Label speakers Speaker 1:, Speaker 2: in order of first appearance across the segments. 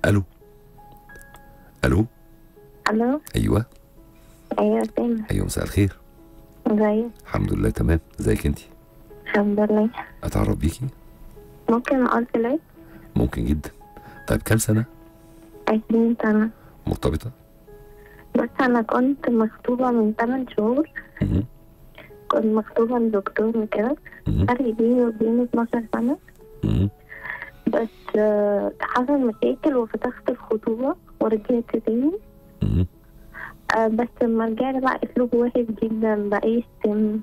Speaker 1: الو الو
Speaker 2: الو
Speaker 1: ايوه
Speaker 2: ايوه سامع
Speaker 1: ايوه مساء الخير
Speaker 2: ازيك
Speaker 1: الحمد لله تمام ازيك انت
Speaker 2: الحمد لله
Speaker 1: اتعرف بيكي
Speaker 2: ممكن ارسل
Speaker 1: ممكن جدا طيب كام سنه
Speaker 2: عشرين سنة
Speaker 1: مرتبطه
Speaker 2: بس انا كنت مخطوبة من 8 شهور
Speaker 1: مهم.
Speaker 2: كنت مخطوبة لدكتور وكده
Speaker 1: مهم.
Speaker 2: فرق بيني وبينه 12 سنة
Speaker 1: مهم.
Speaker 2: بس آه، حصل مشاكل وفتحت الخطوبة ورجعت تاني
Speaker 1: مهم.
Speaker 2: آه، بس لما رجعت بقى اسلوبه وحش جدا بقى يشتم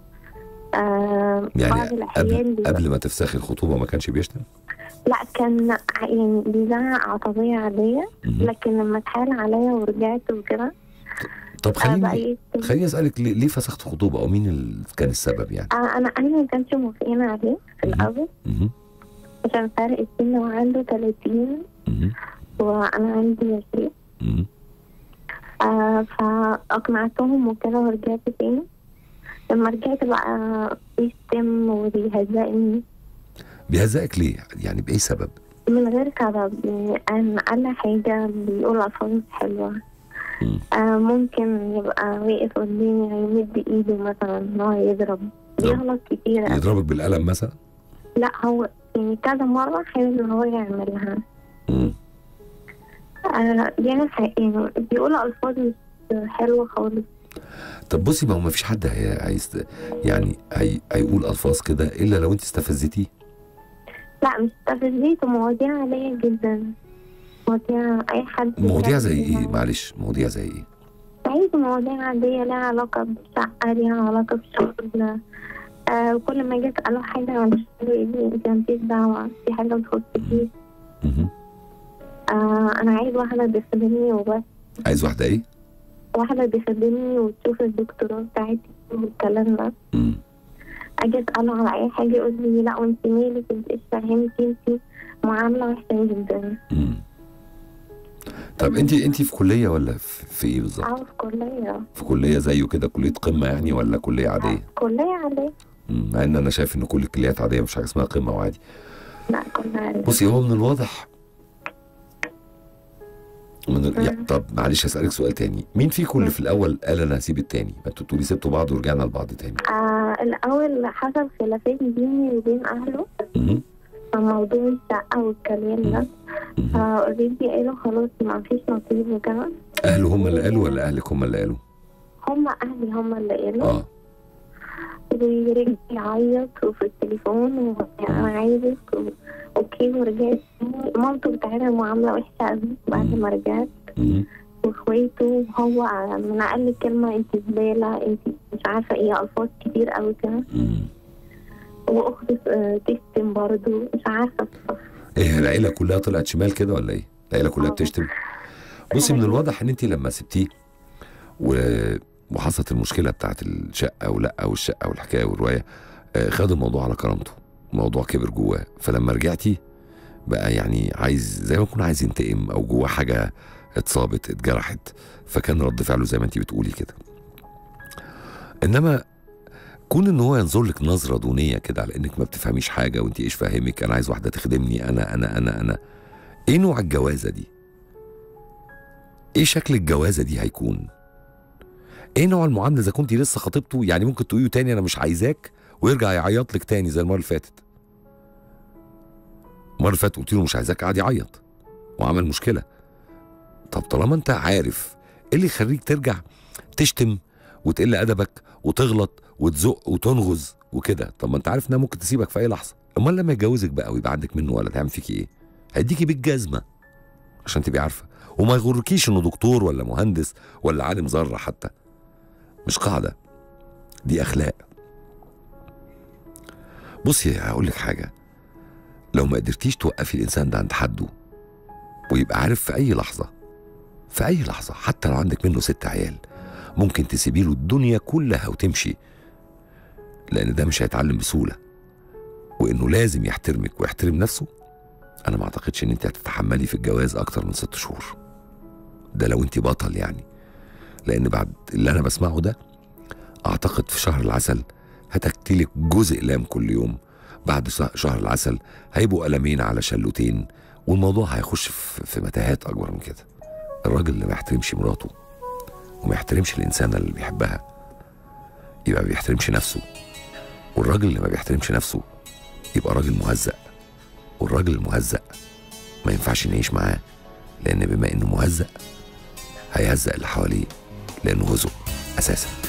Speaker 2: آه
Speaker 1: يعني
Speaker 2: بعض الأحيان
Speaker 1: قبل
Speaker 2: بيبقى-
Speaker 1: قبل ما تفسخي الخطوبه ما كانش بيشتم
Speaker 2: لا كان ع- يعني بيزعق عصبية عادية
Speaker 1: مهم.
Speaker 2: لكن لما اتحال عليا ورجعت وكده
Speaker 1: طب
Speaker 2: آه، بقى
Speaker 1: خليني
Speaker 2: يشتم
Speaker 1: خليني اسالك ليه, ليه فسخت الخطوبه او مين اللي كان السبب يعني
Speaker 2: آه، انا اهلي ما كانش موافقين عليه في
Speaker 1: مهم.
Speaker 2: الاول
Speaker 1: مهم.
Speaker 2: عشان فرق السن وعنده 30
Speaker 1: مهم.
Speaker 2: وانا عندي 20
Speaker 1: مهم.
Speaker 2: آه فاقنعتهم وكده ورجعت تاني لما رجعت بقى بيشتم وبيهزقني
Speaker 1: بيهزقك ليه يعني باي سبب
Speaker 2: من غير سبب يعني انا قال حاجة بيقول الفاظ مش حلوة
Speaker 1: مم.
Speaker 2: آه ممكن يبقى واقف قدامي هيمد ايده مثلا ان هو يضرب بيغلط كتير أوي.
Speaker 1: يضربك بالقلم مثلا
Speaker 2: لا هو يعني كذا مرة حاول ان هو يعملها
Speaker 1: مم.
Speaker 2: آه يعني ح- يعني بيقول ألفاظ مش حلوة خالص
Speaker 1: طب بصي ما هو ما فيش حد هي هيست... يعني هي... هيقول الفاظ كده الا لو انت استفزتيه
Speaker 2: لا مش تفزيته مواضيع عادية جدا مواضيع أي حد
Speaker 1: مواضيع زي
Speaker 2: بيعمل
Speaker 1: ايه
Speaker 2: كده.
Speaker 1: معلش مواضيع زي ايه
Speaker 2: عايز مواضيع عادية لها علاقة بالشقة ليها علاقة بالشغل آه وكل ما جيت أسأله حاجة عن الشغل يقول لي أنت مالكيش دعوة في حاجة متخصكيش
Speaker 1: مهم.
Speaker 2: آه أنا عايز واحدة بتخدمني وبس
Speaker 1: عايز واحده ايه
Speaker 2: واحدة بتخدمني وتشوف الدكتوراه بتاعتي والكلام ده
Speaker 1: مم.
Speaker 2: اجي اساله على اي حاجه يقول لي لا وانت مالك انت ايش فهمتي انت معامله وحشه جدا
Speaker 1: مم. طب انت انت في كليه ولا في, في ايه بالظبط
Speaker 2: اه في كليه
Speaker 1: في كليه زيه كده كليه قمه يعني ولا كليه عاديه
Speaker 2: كليه عاديه
Speaker 1: مم. مع ان انا شايف ان كل الكليات عاديه مش حاجه اسمها قمه وعادي
Speaker 2: لا كليه عاديه
Speaker 1: بصي هو من الواضح من ال... يا طب معلش هسألك سؤال تاني مين فيكم اللي في الأول قال أنا هسيب التاني ما انتوا بتقولي سبتوا بعض ورجعنا لبعض تاني
Speaker 2: آه الاول حصل خلافات بيني وبين اهله
Speaker 1: مهم.
Speaker 2: في موضوع الشقه والكلام ده
Speaker 1: مهم.
Speaker 2: فاوريدي قالوا خلاص ما فيش نصيب وكده
Speaker 1: أهله هم اللي قالوا ولا أهلك هم اللي قالوا
Speaker 2: هم اهلي هم اللي قالوا
Speaker 1: اه
Speaker 2: ورجع يعيط وفي التليفون وانا عايزك و... اوكي ورجعت تاني. مامته بتعمل معامله وحشه قوي بعد ما رجعت
Speaker 1: مهم.
Speaker 2: واخواته وهو من اقل كلمه انت زباله انت مش عارفه ايه الفاظ كتير قوي كده
Speaker 1: مم.
Speaker 2: واختي آه، تشتم برضه مش عارفه بصراحة.
Speaker 1: ايه العيلة كلها طلعت شمال كده ولا ايه؟ العيلة كلها
Speaker 2: آه.
Speaker 1: بتشتم بصي من الواضح ان انت لما سبتيه و... وحصلت المشكلة بتاعت الشقة ولا والشقة والحكاية والرواية آه، خد الموضوع على كرامته الموضوع كبر جواه فلما رجعتي بقى يعني عايز زي ما يكون عايز ينتقم او جواه حاجة اتصابت اتجرحت فكان رد فعله زي ما انت بتقولي كده انما كون ان هو ينظر لك نظره دونيه كده على انك ما بتفهميش حاجه وانت ايش فاهمك انا عايز واحده تخدمني انا انا انا انا ايه نوع الجوازه دي ايه شكل الجوازه دي هيكون ايه نوع المعامله اذا كنت لسه خطيبته يعني ممكن تقولي له تاني انا مش عايزاك ويرجع يعيط لك تاني زي المره اللي فاتت المره اللي فاتت قلت له مش عايزاك قعد يعيط وعمل مشكله طب طالما انت عارف ايه اللي يخليك ترجع تشتم وتقل ادبك وتغلط وتزق وتنغز وكده طب ما انت عارف انها ممكن تسيبك في اي لحظه امال لما يتجوزك بقى ويبقى عندك منه ولد هيعمل فيكي ايه هيديكي بالجزمه عشان تبقي عارفه وما يغركيش انه دكتور ولا مهندس ولا عالم ذره حتى مش قاعده دي اخلاق بصي هقول لك حاجه لو ما قدرتيش توقفي الانسان ده عند حده ويبقى عارف في اي لحظه في اي لحظه حتى لو عندك منه ست عيال ممكن تسيبي له الدنيا كلها وتمشي لان ده مش هيتعلم بسهوله وانه لازم يحترمك ويحترم نفسه انا ما اعتقدش ان انت هتتحملي في الجواز اكتر من ست شهور ده لو انت بطل يعني لان بعد اللي انا بسمعه ده اعتقد في شهر العسل هتكتلك جزء اقلام كل يوم بعد شه- شهر العسل هيبقوا قلمين على شلوتين والموضوع هيخش في في متاهات اكبر من كده الراجل اللي ما يحترمش مراته وما يحترمش الانسانه اللي بيحبها يبقى ما بيحترمش نفسه والراجل اللي ما بيحترمش نفسه يبقى راجل مهزأ والراجل المهزأ ما ينفعش نعيش معاه لأن بما إنه مهزأ هيهزأ اللي حواليه لأنه هزق أساسا